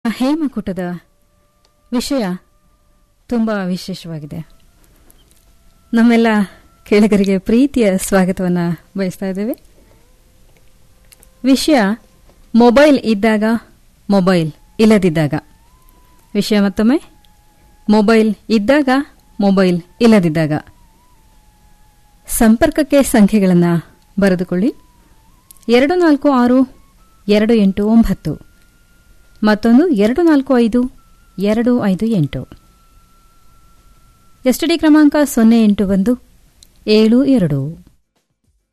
ಹೇಮಕೂಟದ ವಿಷಯ ತುಂಬ ವಿಶೇಷವಾಗಿದೆ ನಮ್ಮೆಲ್ಲ ಕೇಳಿಗರಿಗೆ ಪ್ರೀತಿಯ ಸ್ವಾಗತವನ್ನು ಬಯಸ್ತಾ ಇದ್ದೇವೆ ವಿಷಯ ಮೊಬೈಲ್ ಇದ್ದಾಗ ಮೊಬೈಲ್ ಇಲ್ಲದಿದ್ದಾಗ ವಿಷಯ ಮತ್ತೊಮ್ಮೆ ಮೊಬೈಲ್ ಇದ್ದಾಗ ಮೊಬೈಲ್ ಇಲ್ಲದಿದ್ದಾಗ ಸಂಪರ್ಕಕ್ಕೆ ಸಂಖ್ಯೆಗಳನ್ನು ಬರೆದುಕೊಳ್ಳಿ ಎರಡು ನಾಲ್ಕು ಆರು ಎರಡು ಎಂಟು ಒಂಬತ್ತು ಮತ್ತೊಂದು ಎರಡು ನಾಲ್ಕು ಐದು ಎರಡು ಐದು ಎಂಟು ಎಸ್ಟಿಡಿ ಕ್ರಮಾಂಕ ಸೊನ್ನೆ ಎಂಟು ಒಂದು ಏಳು ಎರಡು